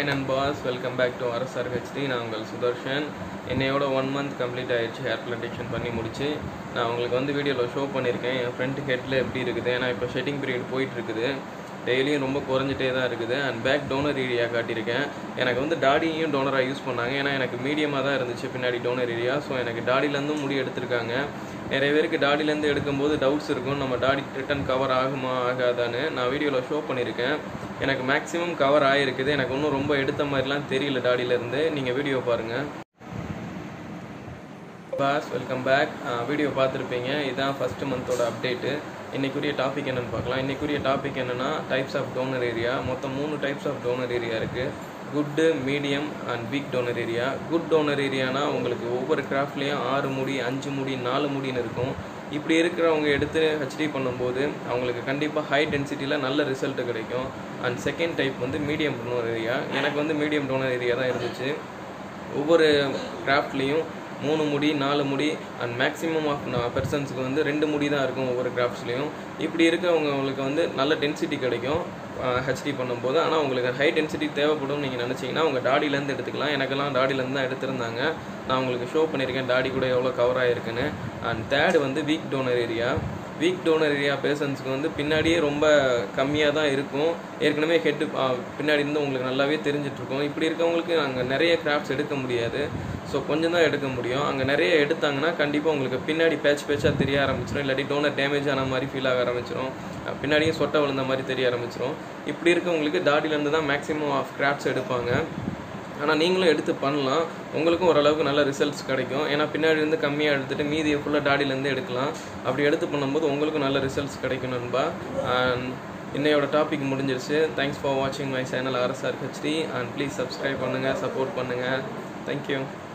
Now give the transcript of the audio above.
hi நண்பாஸ் welcome back to Arasar HD நான் உங்கள் சுதர்ஷன் என்னையோட ஒன் மந்த் கம்ப்ளீட் ஆயிடுச்சு ஹேர் பிளான்டேஷன் பண்ணி முடிச்சு நான் உங்களுக்கு வந்து வீடியோவில் ஷோ பண்ணியிருக்கேன் என் ஃப்ரண்ட் ஹெட்டில் எப்படி இருக்குது ஏன்னா இப்போ ஷெட்டிங் பீரியட் போயிட்டு இருக்குது டெய்லியும் ரொம்ப குறைஞ்சிட்டே தான் இருக்குது அண்ட் பேக் டோனர் ஏரியா காட்டியிருக்கேன் எனக்கு வந்து டாடியும் டோனராக யூஸ் பண்ணாங்க ஏன்னா எனக்கு மீடியமாக தான் இருந்துச்சு பின்னாடி டோனர் ஏரியா ஸோ எனக்கு டாடிலேருந்தும் முடி எடுத்திருக்காங்க நிறைய பேருக்கு டாடிலேருந்து எடுக்கும்போது டவுட்ஸ் இருக்கும் நம்ம டாடி ரிட்டன் கவர் ஆகுமா ஆகாதான்னு நான் வீடியோவில் ஷோ பண்ணியிருக்கேன் எனக்கு மேக்ஸிமம் கவர் ஆகிருக்குது எனக்கு இன்னும் ரொம்ப எடுத்த மாதிரிலாம் தெரியல டாடியிலேருந்து நீங்கள் வீடியோ பாருங்கள் பாஸ் வெல்கம் பேக் வீடியோ பார்த்துருப்பீங்க இதுதான் ஃபஸ்ட்டு மந்தோட அப்டேட்டு இன்றைக்குரிய டாபிக் என்னென்னு பார்க்கலாம் இன்றைக்குரிய டாபிக் என்னென்னா டைப்ஸ் ஆஃப் டோனர் ஏரியா மொத்தம் மூணு டைப்ஸ் ஆஃப் டோனர் ஏரியா இருக்குது good medium and weak donor area good donor ஏரியானா உங்களுக்கு ஒவ்வொரு கிராஃப்ட்லேயும் ஆறு முடி அஞ்சு முடி நாலு முடின்னு இருக்கும் இப்படி இருக்கிறவங்க எடுத்து ஹெச்டி பண்ணும்போது அவங்களுக்கு கண்டிப்பாக ஹை டென்சிட்டியில் நல்ல ரிசல்ட் கிடைக்கும் அண்ட் செகண்ட் டைப் வந்து மீடியம் டோனர் ஏரியா எனக்கு வந்து மீடியம் டோனர் ஏரியா தான் இருந்துச்சு ஒவ்வொரு கிராஃப்ட்லேயும் மூணு முடி நாலு முடி அண்ட் மேக்ஸிமம் ஆஃப் பெர்சன்ஸுக்கு வந்து ரெண்டு முடி தான் இருக்கும் ஒவ்வொரு கிராஃப்ட்ஸ்லேயும் இப்படி இருக்கவங்களுக்கு வந்து நல்ல டென்சிட்டி கிடைக்கும் ஹெச்டி பண்ணும்போது ஆனால் உங்களுக்கு ஹை டென்சிட்டி தேவைப்படும் நீங்கள் நினச்சிங்கன்னா உங்கள் டாடிலேருந்து எடுத்துக்கலாம் எனக்கெல்லாம் டாடிலேருந்து தான் எடுத்திருந்தாங்க நான் உங்களுக்கு ஷோ பண்ணியிருக்கேன் டாடி கூட எவ்வளோ கவர் ஆகிருக்குன்னு அண்ட் தேர்டு வந்து weak donor area weak donor area பேஷண்ட்ஸ்க்கு வந்து பின்னாடியே ரொம்ப கம்மியாக தான் இருக்கும் ஏற்கனவே ஹெட்டு பின்னாடி இருந்து உங்களுக்கு நல்லாவே தெரிஞ்சிட்ருக்கோம் இப்படி இருக்கவங்களுக்கு அங்கே நிறைய கிராஃப்ட்ஸ் எடுக்க முடியாது ஸோ கொஞ்சம் தான் எடுக்க முடியும் அங்கே நிறைய எடுத்தாங்கன்னா கண்டிப்பாக உங்களுக்கு பின்னாடி பேட்ச் பேட்சாக தெரிய ஆரம்பிச்சிடும் இல்லாட்டி டோனர் டேமேஜ் ஆன மாதிரி ஃபீல் ஆக ஆரம்பிச்சிடும் பின்னாடியும் சொட்டை விழுந்த மாதிரி தெரிய ஆரம்பிச்சிடும் இப்படி இருக்கவங்களுக்கு டாடிலேருந்து தான் மேக்ஸிமம் ஆஃப் கிராஃப்ட்ஸ் எடுப்பாங்க ஆனால் நீங்களும் எடுத்து பண்ணலாம் உங்களுக்கும் ஓரளவுக்கு நல்ல ரிசல்ட்ஸ் கிடைக்கும் ஏன்னா பின்னாடி இருந்து கம்மியாக எடுத்துகிட்டு மீதியை ஃபுல்லாக டாடிலேருந்து எடுக்கலாம் அப்படி எடுத்து பண்ணும்போது உங்களுக்கும் நல்ல ரிசல்ட்ஸ் கிடைக்கும் நண்பா அண்ட் இன்னையோட டாபிக் முடிஞ்சிருச்சு தேங்க்ஸ் ஃபார் வாட்சிங் my channel RSR HD and please subscribe பண்ணுங்கள் சப்போர்ட் பண்ணுங்கள் தேங்க்யூ